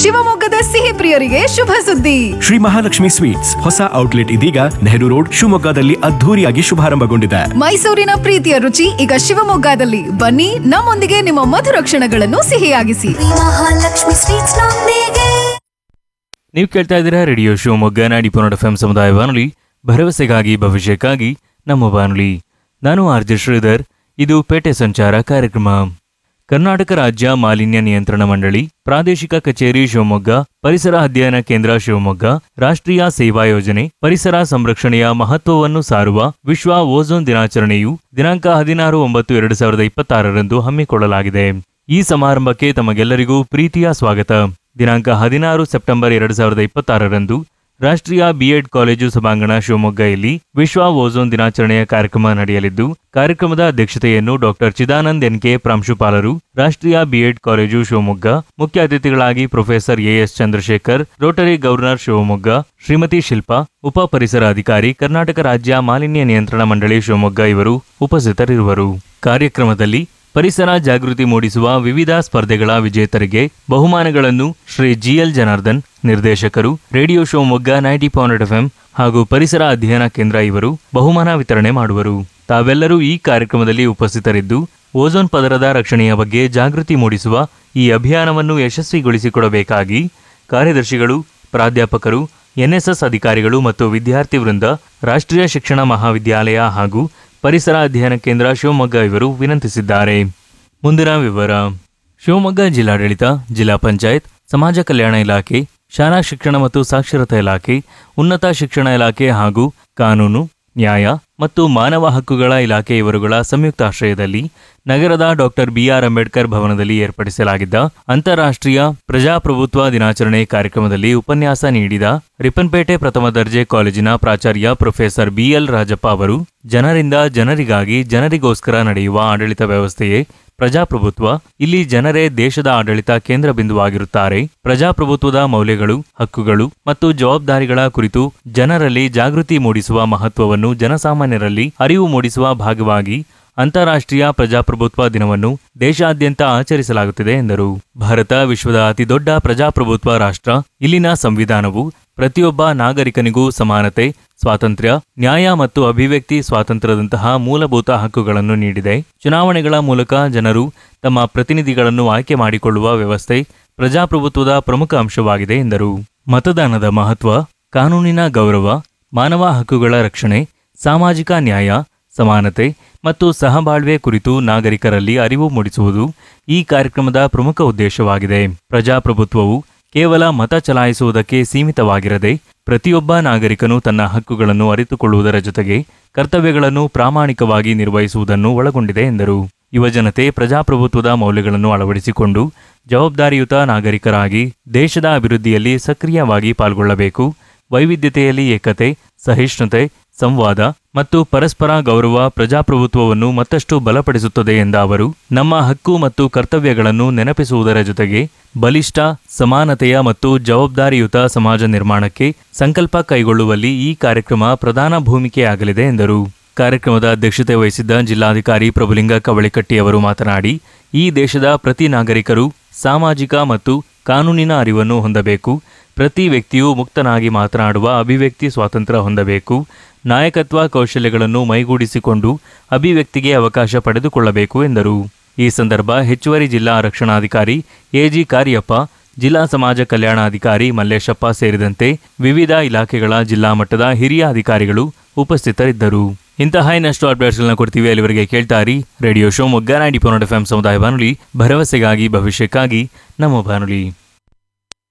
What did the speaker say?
ಶಿವಮೊಗ್ಗದ ಸಿಹಿ ಪ್ರಿಯರಿಗೆ ಶುಭ ಸುದ್ದಿ ಶ್ರೀ ಮಹಾಲಕ್ಷ್ಮಿ ಸ್ವೀಟ್ಸ್ ಹೊಸ ಔಟ್ಲೆಟ್ ಇದೀಗ ನೆಹರು ರೋಡ್ ಶಿವಮೊಗ್ಗದಲ್ಲಿ ಅದ್ಧೂರಿಯಾಗಿ ಶುಭಾರಂಭಗೊಂಡಿದೆ ಮೈಸೂರಿನ ಪ್ರೀತಿಯ ರುಚಿ ಈಗ ಶಿವಮೊಗ್ಗದಲ್ಲಿ ಬನ್ನಿ ನಮ್ಮೊಂದಿಗೆ ನಿಮ್ಮ ಮಧುರ ಕ್ಷಣಗಳನ್ನು ಸಿಹಿಯಾಗಿಸಿ ಮಹಾಲಕ್ಷ್ಮಿ ಸ್ವೀಟ್ಸ್ ನೊಂದಿಗೆ ನೀವು ಕೇಳ್ತಾ ಇದ್ದೀರಾ ರೇಡಿಯೋ ಶಿವಮೊಗ್ಗ ನಾಡಿ ಪುನಡ ಎಫ್ ಸಮುದಾಯ ಬಾನುಲಿ ಭರವಸೆಗಾಗಿ ಭವಿಷ್ಯಕ್ಕಾಗಿ ನಮ್ಮ ಬಾನುಲಿ ನಾನು ಆರ್ ಜೆ ಶ್ರೀಧರ್ ಇದು ಪೇಟೆ ಸಂಚಾರ ಕಾರ್ಯಕ್ರಮ ಕರ್ನಾಟಕ ರಾಜ್ಯ ಮಾಲಿನ್ಯ ನಿಯಂತ್ರಣ ಮಂಡಳಿ ಪ್ರಾದೇಶಿಕ ಕಚೇರಿ ಶಿವಮೊಗ್ಗ ಪರಿಸರ ಅಧ್ಯಯನ ಕೇಂದ್ರ ಶಿವಮೊಗ್ಗ ರಾಷ್ಟ್ರೀಯ ಸೇವಾ ಯೋಜನೆ ಪರಿಸರ ಸಂರಕ್ಷಣೆಯ ಮಹತ್ವವನ್ನು ಸಾರುವ ವಿಶ್ವ ಓಝೋನ್ ದಿನಾಚರಣೆಯು ದಿನಾಂಕ ಹದಿನಾರು ಒಂಬತ್ತು ಎರಡು ಸಾವಿರದ ಇಪ್ಪತ್ತಾರರಂದು ಹಮ್ಮಿಕೊಳ್ಳಲಾಗಿದೆ ಈ ಸಮಾರಂಭಕ್ಕೆ ತಮಗೆಲ್ಲರಿಗೂ ಪ್ರೀತಿಯ ಸ್ವಾಗತ ದಿನಾಂಕ ಹದಿನಾರು ಸೆಪ್ಟೆಂಬರ್ ಎರಡು ಸಾವಿರದ ಇಪ್ಪತ್ತಾರರಂದು ರಾಷ್ಟ್ರೀಯ ಬಿಎಡ್ ಕಾಲೇಜು ಸಭಾಂಗಣ ಶಿವಮೊಗ್ಗ ಇಲ್ಲಿ ವಿಶ್ವ ಓಝೋನ್ ದಿನಾಚರಣೆಯ ಕಾರ್ಯಕ್ರಮ ನಡೆಯಲಿದ್ದು ಕಾರ್ಯಕ್ರಮದ ಅಧ್ಯಕ್ಷತೆಯನ್ನು ಡಾಕ್ಟರ್ ಚಿದಾನಂದ್ ಎನ್ಕೆ ಪ್ರಾಂಶುಪಾಲರು ರಾಷ್ಟ್ರೀಯ ಬಿಎಡ್ ಕಾಲೇಜು ಶಿವಮೊಗ್ಗ ಮುಖ್ಯ ಅತಿಥಿಗಳಾಗಿ professor A S Chandrashekar Rotary governor Shivamogga Shrimati Shilpa ಉಪ ಪರಿಸರ ಅಧಿಕಾರಿ ಕರ್ನಾಟಕ ರಾಜ್ಯ ಮಾಲಿನ್ಯ ನಿಯಂತ್ರಣ ಮಂಡಳಿ ಶಿವಮೊಗ್ಗ ಇವರು ಉಪಸ್ಥಿತರಿರುವರು ಕಾರ್ಯಕ್ರಮದಲ್ಲಿ ಪರಿಸರ ಜಾಗೃತಿ ಮೂಡಿಸುವ ವಿವಿಧ ಸ್ಪರ್ಧೆಗಳ ವಿಜೇತರಿಗೆ ಬಹುಮಾನಗಳನ್ನು ಶ್ರೀ ಜಿಎಲ್ ಜನಾರ್ದನ್ ನಿರ್ದೇಶಕರು radio Shivamogga ninety point FM ಹಾಗೂ ಪರಿಸರ ಅಧ್ಯಯನ ಕೇಂದ್ರ ಇವರು ಬಹುಮಾನ ವಿತರಣೆ ಮಾಡುವರು ತಾವೆಲ್ಲರೂ ಈ ಕಾರ್ಯಕ್ರಮದಲ್ಲಿ ಉಪಸ್ಥಿತರಿದ್ದು ಓಝೋನ್ ಪದರದ ರಕ್ಷಣೆಯ ಬಗ್ಗೆ ಜಾಗೃತಿ ಮೂಡಿಸುವ ಈ ಅಭಿಯಾನವನ್ನು ಯಶಸ್ವಿಗೊಳಿಸಿಕೊಡಬೇಕಾಗಿ ಕಾರ್ಯದರ್ಶಿಗಳು ಪ್ರಾಧ್ಯಾಪಕರು ಎನ್ಎಸ್ಎಸ್ ಅಧಿಕಾರಿಗಳು ಮತ್ತು ವಿದ್ಯಾರ್ಥಿ ವೃಂದ ರಾಷ್ಟ್ರೀಯ ಶಿಕ್ಷಣ ಮಹಾವಿದ್ಯಾಲಯ ಹಾಗೂ ಪರಿಸರ ಅಧ್ಯಯನ ಕೇಂದ್ರ ಶಿವಮೊಗ್ಗ ಇವರು ವಿನಂತಿಸಿದ್ದಾರೆ ಮುಂದಿನ ವಿವರ ಶಿವಮೊಗ್ಗ ಜಿಲ್ಲಾಡಳಿತ ಜಿಲ್ಲಾ ಪಂಚಾಯತ್ ಸಮಾಜ ಕಲ್ಯಾಣ ಇಲಾಖೆ ಶಾಲಾ ಶಿಕ್ಷಣ ಮತ್ತು ಸಾಕ್ಷರತಾ ಇಲಾಖೆ ಉನ್ನತ ಶಿಕ್ಷಣ ಇಲಾಖೆ ಹಾಗೂ ಕಾನೂನು ನ್ಯಾಯ ಮತ್ತು ಮಾನವ ಹಕ್ಕುಗಳ ಇಲಾಖೆ ಇವರುಗಳ ಸಂಯುಕ್ತಾಶ್ರಯದಲ್ಲಿ ನಗರದ ಡಾಕ್ಟರ್ ಬಿಆರ್ ಅಂಬೇಡ್ಕರ್ ಭವನದಲ್ಲಿ ಏರ್ಪಡಿಸಲಾಗಿದ್ದ ಅಂತಾರಾಷ್ಟ್ರೀಯ ಪ್ರಜಾಪ್ರಭುತ್ವ ದಿನಾಚರಣೆ ಕಾರ್ಯಕ್ರಮದಲ್ಲಿ ಉಪನ್ಯಾಸ ನೀಡಿದ ರಿಪ್ಪನ್ಪೇಟೆ ಪ್ರಥಮ ದರ್ಜೆ ಕಾಲೇಜಿನ ಪ್ರಾಚಾರ್ಯ ಪ್ರೊಫೆಸರ್ ಬಿಎಲ್ ರಾಜಪ್ಪ ಅವರು ಜನರಿಂದ ಜನರಿಗಾಗಿ ಜನರಿಗೋಸ್ಕರ ನಡೆಯುವ ಆಡಳಿತ ವ್ಯವಸ್ಥೆಯೇ ಪ್ರಜಾಪ್ರಭುತ್ವ ಇಲ್ಲಿ ಜನರೇ ದೇಶದ ಆಡಳಿತ ಕೇಂದ್ರ ಬಿಂದುವಾಗಿರುತ್ತಾರೆ ಪ್ರಜಾಪ್ರಭುತ್ವದ ಮೌಲ್ಯಗಳು ಹಕ್ಕುಗಳು ಮತ್ತು ಜವಾಬ್ದಾರಿಗಳ ಕುರಿತು ಜನರಲ್ಲಿ ಜಾಗೃತಿ ಮೂಡಿಸುವ ಮಹತ್ವವನ್ನು ಜನಸಾಮಾನ್ಯರಲ್ಲಿ ಅರಿವು ಮೂಡಿಸುವ ಭಾಗವಾಗಿ ಅಂತಾರಾಷ್ಟ್ರೀಯ ಪ್ರಜಾಪ್ರಭುತ್ವ ದಿನವನ್ನು ದೇಶಾದ್ಯಂತ ಆಚರಿಸಲಾಗುತ್ತಿದೆ ಎಂದರು ಭಾರತ ವಿಶ್ವದ ಅತಿದೊಡ್ಡ ಪ್ರಜಾಪ್ರಭುತ್ವ ರಾಷ್ಟ್ರ ಇಲ್ಲಿನ ಸಂವಿಧಾನವು ಪ್ರತಿಯೊಬ್ಬ ನಾಗರಿಕನಿಗೂ ಸಮಾನತೆ ಸ್ವಾತಂತ್ರ್ಯ ನ್ಯಾಯ ಮತ್ತು ಅಭಿವ್ಯಕ್ತಿ ಸ್ವಾತಂತ್ರ್ಯದಂತಹ ಮೂಲಭೂತ ಹಕ್ಕುಗಳನ್ನು ನೀಡಿದೆ ಚುನಾವಣೆಗಳ ಮೂಲಕ ಜನರು ತಮ್ಮ ಪ್ರತಿನಿಧಿಗಳನ್ನು ಆಯ್ಕೆ ಮಾಡಿಕೊಳ್ಳುವ ವ್ಯವಸ್ಥೆ ಪ್ರಜಾಪ್ರಭುತ್ವದ ಪ್ರಮುಖ ಅಂಶವಾಗಿದೆ ಎಂದರು ಮತದಾನದ ಮಹತ್ವ ಕಾನೂನಿನ ಗೌರವ ಮಾನವ ಹಕ್ಕುಗಳ ರಕ್ಷಣೆ ಸಾಮಾಜಿಕ ನ್ಯಾಯ ಸಮಾನತೆ ಮತ್ತು ಸಹಬಾಳ್ವೆ ಕುರಿತು ನಾಗರಿಕರಲ್ಲಿ ಅರಿವು ಮೂಡಿಸುವುದು ಈ ಕಾರ್ಯಕ್ರಮದ ಪ್ರಮುಖ ಉದ್ದೇಶವಾಗಿದೆ ಪ್ರಜಾಪ್ರಭುತ್ವವು ಕೇವಲ ಮತ ಚಲಾಯಿಸುವುದಕ್ಕೆ ಸೀಮಿತವಾಗಿರದೆ ಪ್ರತಿಯೊಬ್ಬ ನಾಗರಿಕನು ತನ್ನ ಹಕ್ಕುಗಳನ್ನು ಅರಿತುಕೊಳ್ಳುವುದರ ಜೊತೆಗೆ ಕರ್ತವ್ಯಗಳನ್ನು ಪ್ರಾಮಾಣಿಕವಾಗಿ ನಿರ್ವಹಿಸುವುದನ್ನು ಒಳಗೊಂಡಿದೆ ಎಂದರು ಯುವಜನತೆ ಪ್ರಜಾಪ್ರಭುತ್ವದ ಮೌಲ್ಯಗಳನ್ನು ಅಳವಡಿಸಿಕೊಂಡು ಜವಾಬ್ದಾರಿಯುತ ನಾಗರಿಕರಾಗಿ ದೇಶದ ಅಭಿವೃದ್ಧಿಯಲ್ಲಿ ಸಕ್ರಿಯವಾಗಿ ಪಾಲ್ಗೊಳ್ಳಬೇಕು ವೈವಿಧ್ಯತೆಯಲ್ಲಿ ಏಕತೆ ಸಹಿಷ್ಣುತೆ ಸಂವಾದ ಮತ್ತು ಪರಸ್ಪರ ಗೌರವ ಪ್ರಜಾಪ್ರಭುತ್ವವನ್ನು ಮತ್ತಷ್ಟು ಬಲಪಡಿಸುತ್ತದೆ ಎಂದ ಅವರು ನಮ್ಮ ಹಕ್ಕು ಮತ್ತು ಕರ್ತವ್ಯಗಳನ್ನು ನೆನಪಿಸುವುದರ ಜೊತೆಗೆ ಬಲಿಷ್ಠ ಸಮಾನತೆಯ ಮತ್ತು ಜವಾಬ್ದಾರಿಯುತ ಸಮಾಜ ನಿರ್ಮಾಣಕ್ಕೆ ಸಂಕಲ್ಪ ಕೈಗೊಳ್ಳುವಲ್ಲಿ ಈ ಕಾರ್ಯಕ್ರಮ ಪ್ರಧಾನ ಭೂಮಿಕೆಯಾಗಲಿದೆ ಎಂದರು ಕಾರ್ಯಕ್ರಮದ ಅಧ್ಯಕ್ಷತೆ ವಹಿಸಿದ್ದ ಜಿಲ್ಲಾಧಿಕಾರಿ ಪ್ರಭುಲಿಂಗ ಕವಳಿಕಟ್ಟಿ ಅವರು ಮಾತನಾಡಿ ಈ ದೇಶದ ಪ್ರತಿ ನಾಗರಿಕರು ಸಾಮಾಜಿಕ ಮತ್ತು ಕಾನೂನಿನ ಅರಿವನ್ನು ಹೊಂದಬೇಕು ಪ್ರತಿ ವ್ಯಕ್ತಿಯು ಮುಕ್ತನಾಗಿ ಮಾತನಾಡುವ ಅಭಿವ್ಯಕ್ತಿ ಸ್ವಾತಂತ್ರ್ಯ ಹೊಂದಬೇಕು ನಾಯಕತ್ವ ಕೌಶಲ್ಯಗಳನ್ನು ಮೈಗೂಡಿಸಿಕೊಂಡು ಅಭಿವ್ಯಕ್ತಿಗೆ ಅವಕಾಶ ಪಡೆದುಕೊಳ್ಳಬೇಕು ಎಂದರು ಈ ಸಂದರ್ಭ ಹೆಚ್ಚುವರಿ ಜಿಲ್ಲಾ ಆರಕ್ಷಣಾಧಿಕಾರಿ ಎಜಿ ಕಾರ್ಯಪ್ಪ ಜಿಲ್ಲಾ ಸಮಾಜ ಕಲ್ಯಾಣಾಧಿಕಾರಿ ಮಲ್ಲೇಶಪ್ಪ ಸೇರಿದಂತೆ ವಿವಿಧ ಇಲಾಖೆಗಳ ಜಿಲ್ಲಾ ಮಟ್ಟದ ಹಿರಿಯ ಅಧಿಕಾರಿಗಳು ಉಪಸ್ಥಿತರಿದ್ದರು ಇಂತಹ ಇನ್ನಷ್ಟು ಅಪ್ಡೇಟ್ಸ್ಗಳನ್ನ ಕೊಡ್ತೀವಿ ಅಲ್ಲಿವರೆಗೆ ಕೇಳ್ತಾರಿ radio Shivamogga ninety point F M ಸಮುದಾಯ ಬಾನುಲಿ ಭರವಸೆಗಾಗಿ ಭವಿಷ್ಯಕ್ಕಾಗಿ ನಮ್ಮ ಬಾನುಲಿ